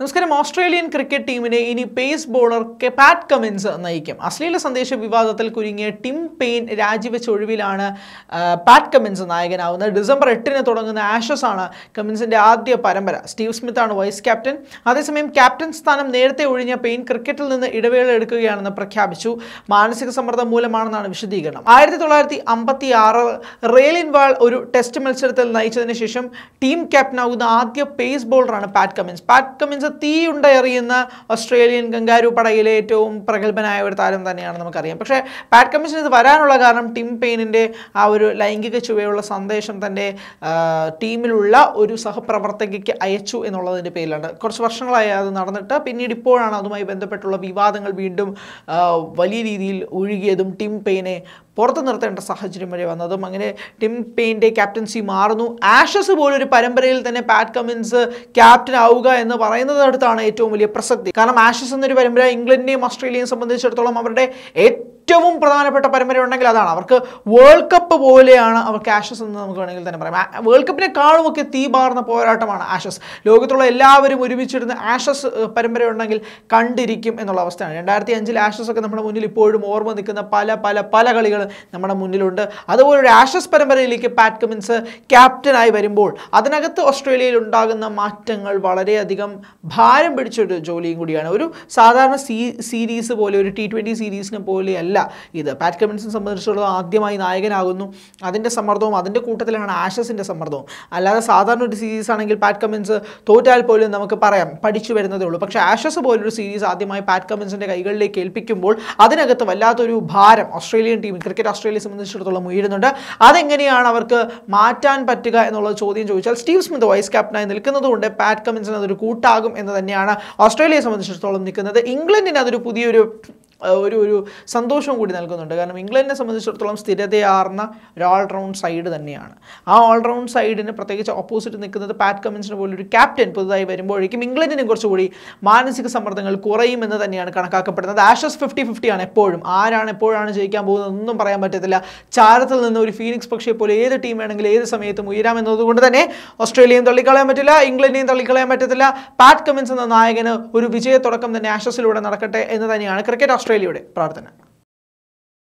നമസ്കാരം Australian cricket ടീമിനെ ഇനി പേസ് ബോളർ കെ പാറ്റ് കമിൻസ് നയിക്കും അശ്ലീല സന്ദേശ വിവാദത്തിൽ കുരുങ്ങിയ ടിം പെയിൻ രാജിവെച്ച ഒഴിവിലാണ് ആ, പാറ്റ് കമിൻസ് നായകനാവുന്നത് ഡിസംബർ എട്ടിന് തുടങ്ങുന്ന ആഷസ് ആണ് കമിൻസിന്റെ ആദ്യ പരമ്പര സ്റ്റീവ് സ്മിത്ത് ആണ് വൈസ് ക്യാപ്റ്റൻ അതേസമയം ക്യാപ്റ്റൻ സ്ഥാനം നേരത്തെ ഒഴിഞ്ഞ പെയിൻ ക്രിക്കറ്റിൽ നിന്ന് ഇടവേള എടുക്കുകയാണെന്ന് പ്രഖ്യാപിച്ചു മാനസിക സമ്മർദ്ദം മൂലമാണെന്നാണ് വിശദീകരണം ആയിരത്തി തൊള്ളായിരത്തി അമ്പത്തി ആറ് റേലിൻ വാൾ ഒരു ടെസ്റ്റ് മത്സരത്തിൽ നയിച്ചതിന് ശേഷം ടീം ക്യാപ്റ്റനാകുന്ന ആദ്യ പേസ് ബോളറാണ് പാറ്റ് കമിൻസ് പാറ്റ് കമിൻസ് തീയുണ്ട എറിയുന്ന ഓസ്ട്രേലിയൻ ഗംഗാരു പടയിലെ ഏറ്റവും പ്രഗത്ഭനായ ഒരു താരം തന്നെയാണ് നമുക്കറിയാം പക്ഷേ പാറ്റ് കമിൻസിന് ഇത് വരാനുള്ള കാരണം ടിം പെയിനിൻ്റെ ആ ഒരു ലൈംഗിക ചുവയുള്ള സന്ദേശം തൻ്റെ ആ, ടീമിലുള്ള ഒരു സഹപ്രവർത്തകയ്ക്ക് അയച്ചു എന്നുള്ളതിൻ്റെ പേരിലാണ് കുറച്ച് വർഷങ്ങളായി അത് നടന്നിട്ട് പിന്നീട് ഇപ്പോഴാണ് അതുമായി ബന്ധപ്പെട്ടുള്ള വിവാദങ്ങൾ വീണ്ടും ആ, വലിയ രീതിയിൽ ഒഴുകിയതും ടിം പെയിനെ പുറത്തു നിർത്തേണ്ട സാഹചര്യം വരെ വന്നതും അങ്ങനെ ടിം പെയിൻ്റെ ക്യാപ്റ്റൻസി മാറുന്നു ആഷസ് പോലൊരു പരമ്പരയിൽ തന്നെ പാറ്റ് കമിൻസ് ക്യാപ്റ്റൻ ആവുക എന്ന് പറയുന്നതടുത്താണ് ഏറ്റവും വലിയ പ്രസക്തി കാരണം ആഷസ് എന്നൊരു പരമ്പര ഇംഗ്ലണ്ടിനെയും ഓസ്ട്രേലിയയും സംബന്ധിച്ചിടത്തോളം അവരുടെ ഏറ്റവും പ്രധാനപ്പെട്ട പരമ്പര ഉണ്ടെങ്കിൽ അതാണ് അവർക്ക് വേൾഡ് കപ്പ് പോലെയാണ് അവർക്ക് ആഷസ് എന്ന് നമുക്ക് വേണമെങ്കിൽ തന്നെ പറയാം ആ- വേൾഡ് കപ്പിനെക്കാളും ഒക്കെ തീപാർന്ന പോരാട്ടമാണ് ആഷസ് ലോകത്തുള്ള എല്ലാവരും ഒരുമിച്ചിരുന്ന് ആഷസ് ഏഹ്, പരമ്പര ഉണ്ടെങ്കിൽ കണ്ടിരിക്കും എന്നുള്ള അവസ്ഥയാണ് രണ്ടായിരത്തി അഞ്ചിൽ ആഷസ് ഒക്കെ നമ്മുടെ മുന്നിൽ ഇപ്പോഴും ഓർമ്മ നിൽക്കുന്ന പല പല പല കളികൾ നമ്മുടെ മുന്നിലുണ്ട് അതുപോലെ ഒരു ആഷസ് പരമ്പരയിലേക്ക് പാറ്റ് കമിൻസ് ക്യാപ്റ്റനായി വരുമ്പോൾ അതിനകത്ത് ഓസ്ട്രേലിയയിൽ ഉണ്ടാകുന്ന മാറ്റങ്ങൾ വളരെയധികം ഭാരം പിടിച്ചൊരു ജോലിയും കൂടിയാണ് ഒരു സാധാരണ സീ സീരീസ് പോലെ ഒരു ടി ട്വൻ്റി സീരീസിനെ പോലെയല്ല ഇത് പാറ്റ് കമിൻസിനെ സംബന്ധിച്ചിടത്തോളം ആദ്യമായി നായകനാകുന്നു അതിൻ്റെ സമ്മർദ്ദവും അതിൻ്റെ കൂട്ടത്തിലാണ് ആഷസിൻ്റെ സമ്മർദ്ദവും അല്ലാതെ സാധാരണ ഒരു സീരീസ് ആണെങ്കിൽ പാറ്റ് കമിൻസ് തോറ്റാൽ പോലും നമുക്ക് പറയാം പഠിച്ചു വരുന്നതേ ഉള്ളൂ പക്ഷേ ആഷസ് പോലൊരു സീരീസ് ആദ്യമായി പാറ്റ് കമിൻസിൻ്റെ കൈകളിലേക്ക് ഏൽപ്പിക്കുമ്പോൾ അതിനകത്ത് വല്ലാത്തൊരു ഭാരം ഓസ്ട്രേലിയൻ ടീം ക്രിക്കറ്റ് ഓസ്ട്രേലിയയെ സംബന്ധിച്ചിടത്തോളം ഉയരുന്നുണ്ട് അതെങ്ങനെയാണ് അവർക്ക് മാറ്റാൻ പറ്റുക എന്നുള്ള ചോദ്യം ചോദിച്ചാൽ സ്റ്റീവ് സ്മിത്ത് വൈസ് ക്യാപ്റ്റനായി നിൽക്കുന്നതുകൊണ്ട് പാറ്റ് കമിൻസിന് അതൊരു കൂട്ടാകും എന്ന് തന്നെയാണ് ഓസ്ട്രേലിയയെ സംബന്ധിച്ചിടത്തോളം നിൽക്കുന്നത് ഇംഗ്ലണ്ടിന് അതൊരു പുതിയൊരു ഏഹ്, ഒരു ഒരു സന്തോഷവും കൂടി നൽകുന്നുണ്ട് കാരണം ഇംഗ്ലണ്ടിനെ സംബന്ധിച്ചിടത്തോളം സ്ഥിരതയാർന്ന ഒരു ഓൾറൗണ്ട് സൈഡ് തന്നെയാണ് ആ ഓൾറൗണ്ട് സൈഡിന് പ്രത്യേകിച്ച് ഓപ്പോസിറ്റ് നിൽക്കുന്നത് പാറ്റ് കമിൻസിന് പോലൊരു ക്യാപ്റ്റൻ പുതുതായി വരുമ്പോഴേക്കും ഇംഗ്ലണ്ടിന് കുറച്ചുകൂടി മാനസിക സമ്മർദ്ദങ്ങൾ കുറയുമെന്ന് തന്നെയാണ് കണക്കാക്കപ്പെടുന്നത് ആഷസ് ഫിഫ്റ്റി ഫിഫ്റ്റിയാണ് എപ്പോഴും ആരാണ് എപ്പോഴാണ് ജയിക്കാൻ പോകുന്നത് ഒന്നും പറയാൻ പറ്റത്തില്ല ചാരത്തിൽ നിന്ന് ഒരു ഫീനിക്സ് പക്ഷിയെ പോലെ ഏത് ടീം വേണമെങ്കിലും ഏത് സമയത്തും ഉയരാമെന്നതുകൊണ്ട് തന്നെ ഓസ്ട്രേലിയയും തള്ളിക്കളയാൻ പറ്റില്ല ഇംഗ്ലണ്ടിനെയും തള്ളിക്കളയാൻ പറ്റത്തില്ല പാറ്റ് കമിൻസ് എന്ന നായകന് ഒരു വിജയ തുടക്കം തന്നെ ആഷസിലൂടെ നടക്കട്ടെ എന്ന് തന്നെയാണ് ക്രിക്കറ്റ് ഓസ്ട്രേലിയയുടെ പ്രാർത്ഥന